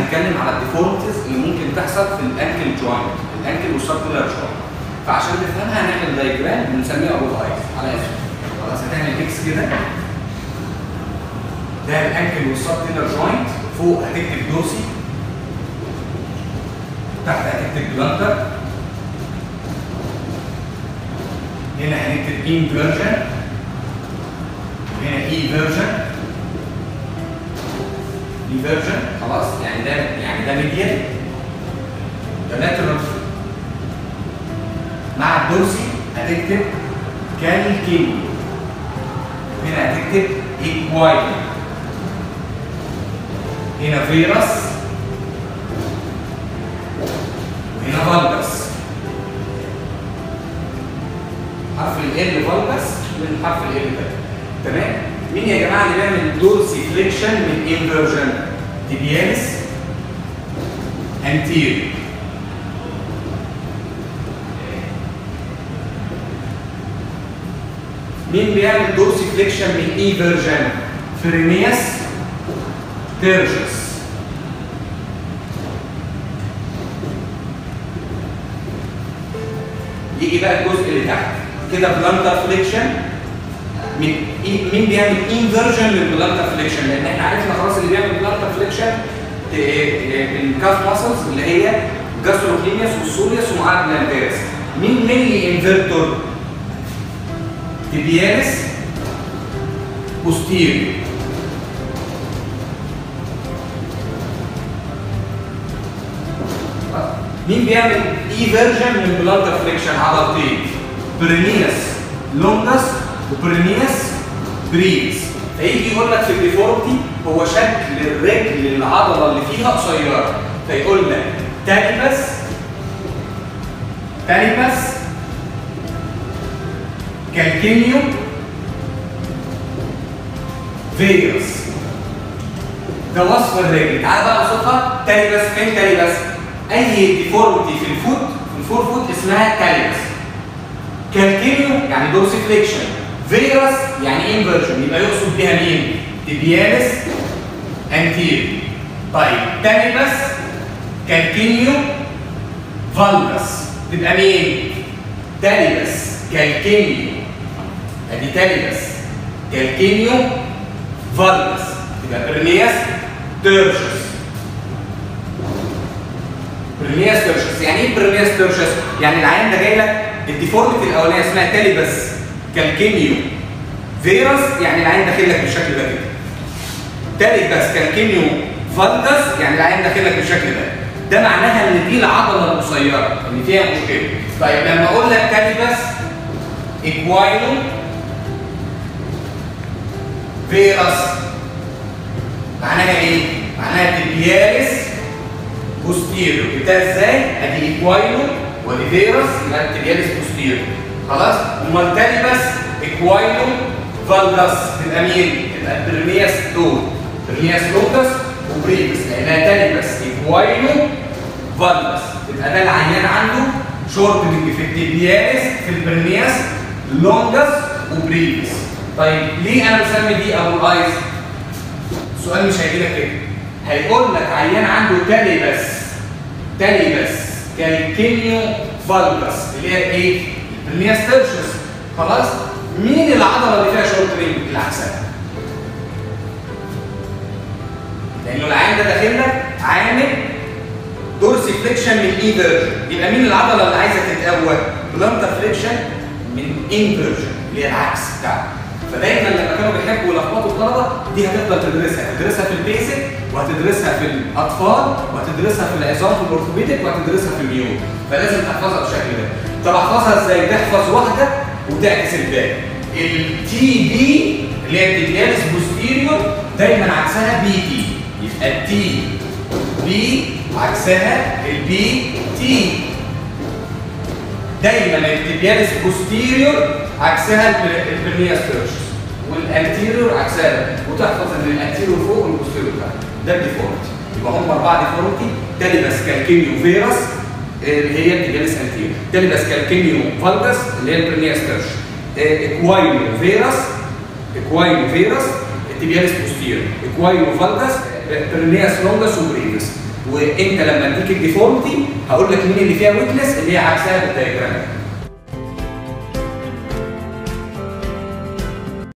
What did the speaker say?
هنتكلم على الديفورمتيز اللي ممكن تحصل في الانكل جوينت الانكل والسبتولار جوينت فعشان نفهمها هنعمل دايجرام بنسميه ابو الايز على اسم خلاص هتعمل اكس كده ده الانكل والسبتولار جوينت فوق هتكتب دوسي تحت هتكتب بلانتر هنا هنكتب انفيرجن وهنا اي فيرجن دي فيرجن خلاص يعني ده يعني ده ميديال ده لاترال مع الدورسي هتكتب كالكيني هنا هتكتب ايكوايل هنا فيروس وهنا فالجس حرف ال فالجس من حرف ال ده تمام مين يا جماعه اللي بيعمل دورسي فليكشن من انفيرجن تيبيالس انتير مين بيعمل دورسي فليكشن من ايفيرجن فرينياس تيرجس يجي بقى الجزء اللي تحت كده بلانتر فليكشن مين مين بيعمل انفيرجن للبلانتر فليكشن لان احنا عرفنا خلاص اللي بيعمل بلانتر فليكشن الكاف ماسلز اللي هي جاستروكليمياس والسوليوس ومعاه بلانتيرس مين مين انفيرتور تبيانس بوستيريور مين بيعمل ايفيرجن من بلانتر فليكشن عضلتين برينياس لونجس وبرينياس بريز فيجي يقول لك في الديفورمتي هو شكل الرجل العضله اللي فيها قصيره فيقول لك تانيبس تانيبس كالكينيوم فيروس ده وصف الرجل تعال بقى اوصفها تانيبس فين تانيبس اي ديفورمتي في الفوت في الفور فوت اسمها تانيبس كالكينيو يعني دورسيفليكشن فيروس يعني انفيرجن يبقى يقصد بيها مين؟ تبيالس انتير طيب تانيبس كالكينيو فالجس تبقى مين؟ تانيبس كالكينيو ادي تانيبس كالكينيو فالجس تبقى برنياس تيرشس برنياس تيرشس يعني ايه برنياس تيرشس؟ يعني العيان ده جاي لك الديفورميتي الاولانيه اسمها تاليبس كالكينيو فيروس يعني العين داخل لك بالشكل ده كده تاليبس كالكينيو فالجس يعني العين داخل لك بالشكل ده ده معناها ان دي العضله القصيره اللي فيها مشكله طيب لما اقول لك تاليبس ايكواينو فيروس معناها ايه؟ معناها تبيالس بوستيريو جبتها ازاي؟ ادي ايكواينو ودي فيروس يبقى التبيالس بوستيريو خلاص؟ امال تاليبس ايكواينو فالجس تبقى مين؟ تبقى برمياس دول برمياس لوكس وبريبس لانها تاليبس ايكواينو فالجس تبقى ده العيان عنده شورت في التبيالس في البرمياس لونجس وبريبس طيب ليه انا مسمي دي ابو الايس؟ السؤال مش هيجي لك كده هيقول لك عيان عنده تاليبس تاليبس كالكينيو فالجس اللي هي ايه؟ البرمياس تيرشس خلاص؟ مين العضله اللي فيها شورت رينج؟ العكسيه لانه العين ده داخل لك عامل دورسي فليكشن من ايفيرجن يبقى مين العضله اللي عايزه تتقوى؟ بلانتر فليكشن من انفيرجن اللي هي العكس بتاعها فدايما لما كانوا بيحبوا يلخبطوا الطلبه دي هتفضل تدرسها تدرسها في البيزك وهتدرسها في الاطفال وهتدرسها في العظام في الاورثوبيديك وهتدرسها في الميول فلازم تحفظها بالشكل ده طب احفظها ازاي تحفظ واحده وتعكس الباقي التي بي اللي هي التيبيالس بوستيريور دايما عكسها بي تي يبقى التي بي عكسها البي تي دايما التيبيالس بوستيريور عكسها البرنياس تيرشس والانتيريور عكسها وتحفظ ان الانتيريور فوق والبوستيريور تحت ده الديفورمتي يبقى هم اربعه ديفورمتي تاليبس كالكيميو فيروس اللي هي التيبيالس انتيريور تاليبس كالكيميو فالجس اللي هي البرنياس تيرشس اكواينو فيروس اكواينو فيروس التيبيالس بوستيريور اكواينو فالجس برنياس لونجس وبريفس وانت لما اديك الديفورمتي هقول لك مين اللي فيها ويكنس اللي هي عكسها بالدياجرام